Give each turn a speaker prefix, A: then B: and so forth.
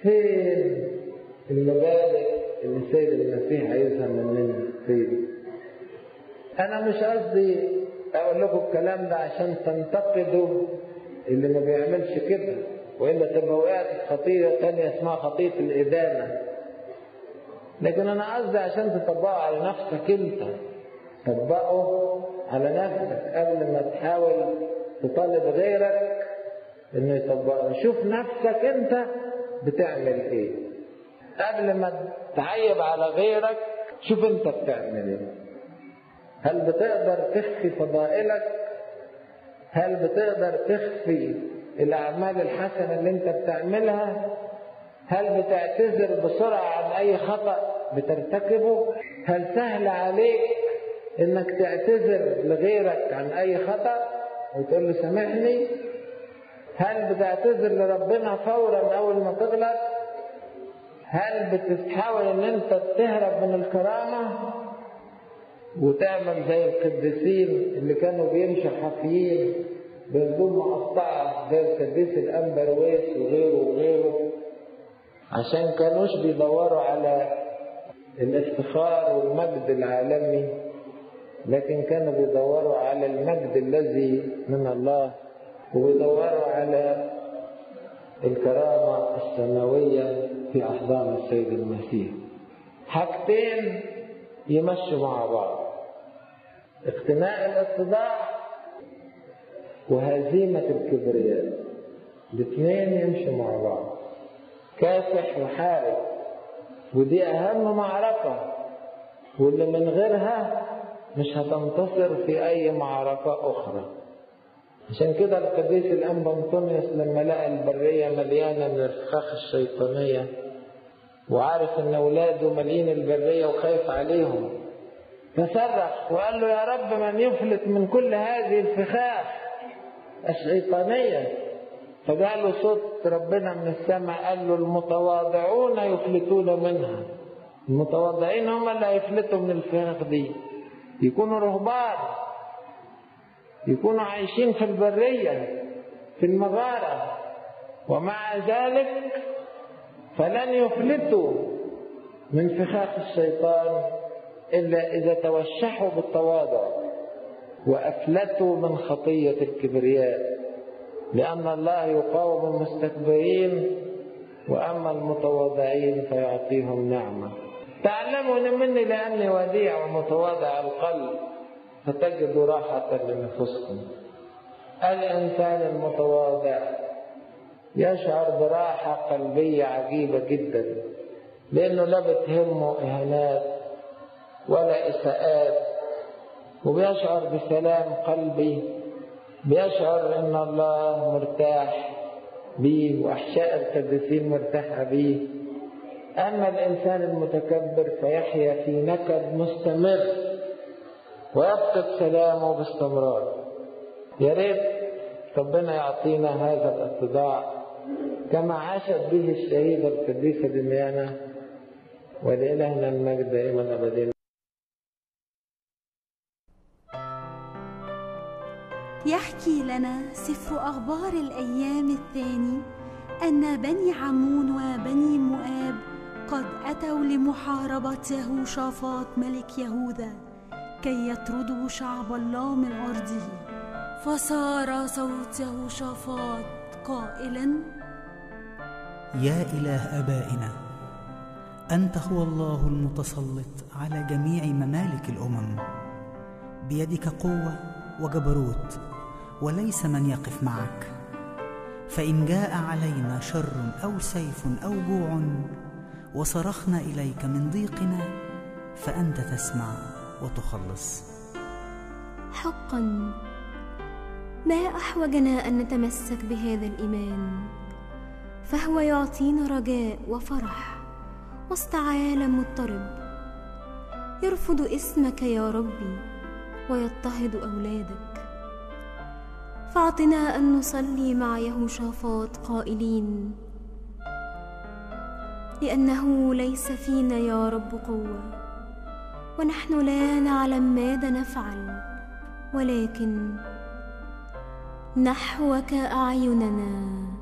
A: فين المبادئ اللي السيد المسيح عايزها مننا فين انا مش قصدي اقول لكم الكلام ده عشان تنتقدوا اللي ما بيعملش كده والا تبقى وقعت في خطيئه ثانيه اسمها خطيئه الادانه لكن انا قصدي عشان تطبقه على نفسك انت طبقه على نفسك قبل ما تحاول تطالب غيرك انه يطبقه شوف نفسك انت بتعمل ايه قبل ما تعيب على غيرك شوف انت بتعمل ايه هل بتقدر تخفي فضائلك هل بتقدر تخفي الاعمال الحسنه اللي انت بتعملها هل بتعتذر بسرعه عن اي خطا بترتكبه هل سهل عليك انك تعتذر لغيرك عن اي خطا وتقول له سامحني هل بتعتذر لربنا فورا اول ما تغلط هل بتحاول ان انت تهرب من الكرامه وتعمل زي القديسين اللي كانوا بيمشوا حافيين بهدوم مقطعه زي القديس الانبرويس وغيره وغيره عشان كانوش بيدوروا على الافتخار والمجد العالمي لكن كانوا بيدوروا على المجد الذي من الله وبيدوروا على الكرامة السماوية في أحضان السيد المسيح حاجتين يمشوا مع بعض اقتناء الاتضاع وهزيمة الكبرياء الاثنين يمشوا مع بعض كافح وحارب ودي أهم معركة واللي من غيرها مش هتنتصر في أي معركة أخرى عشان كده القديس الأنبا أنطونيوس لما لقى البرية مليانة من الفخاخ الشيطانية وعارف إن أولاده مليين البرية وخايف عليهم فصرخ وقال له يا رب من يفلت من كل هذه الفخاخ الشيطانية فجاء له صوت ربنا من السماء قال له المتواضعون يفلتون منها المتواضعين هم اللي هيفلتوا من الفخاخ دي يكونوا رهبان يكونوا عايشين في البرية في المغارة ومع ذلك فلن يفلتوا من فخاخ الشيطان إلا إذا توشحوا بالتواضع وأفلتوا من خطية الكبرياء لأن الله يقاوم المستكبرين وأما المتواضعين فيعطيهم نعمة تعلموا مني لأني وديع ومتواضع القلب فتجدوا راحة لنفوسكم الإنسان المتواضع يشعر براحة قلبية عجيبة جدا لأنه لا بتهمه إهانات ولا إساءات وبيشعر بسلام قلبي بيشعر ان الله مرتاح بيه واحشاء القديسين مرتاحه بيه اما الانسان المتكبر فيحيا في نكد مستمر ويفقد سلامه باستمرار يا ريت ربنا يعطينا هذا الاتضاع كما عاشت به الشهيده القديسه دميانه ولإلهنا المجد دائما ابدا
B: يحكي لنا سفر أخبار الأيام الثاني أن بني عمون وبني مؤاب قد أتوا لمحاربة يهوشافاط ملك يهوذا كي يطردوا شعب الله من أرضه فصار صوت يهوشافاط قائلا
C: يا إله آبائنا أنت هو الله المتسلط على جميع ممالك الأمم بيدك قوة وجبروت وليس من يقف معك فان جاء علينا شر او سيف او جوع وصرخنا اليك من ضيقنا فانت تسمع وتخلص
D: حقا ما احوجنا ان نتمسك بهذا الايمان فهو يعطينا رجاء وفرح وسط عالم مضطرب يرفض اسمك يا ربي ويضطهد اولادك فاعطنا ان نصلي مع يهوشافاط قائلين لانه ليس فينا يا رب قوه ونحن لا نعلم ماذا نفعل ولكن نحوك اعيننا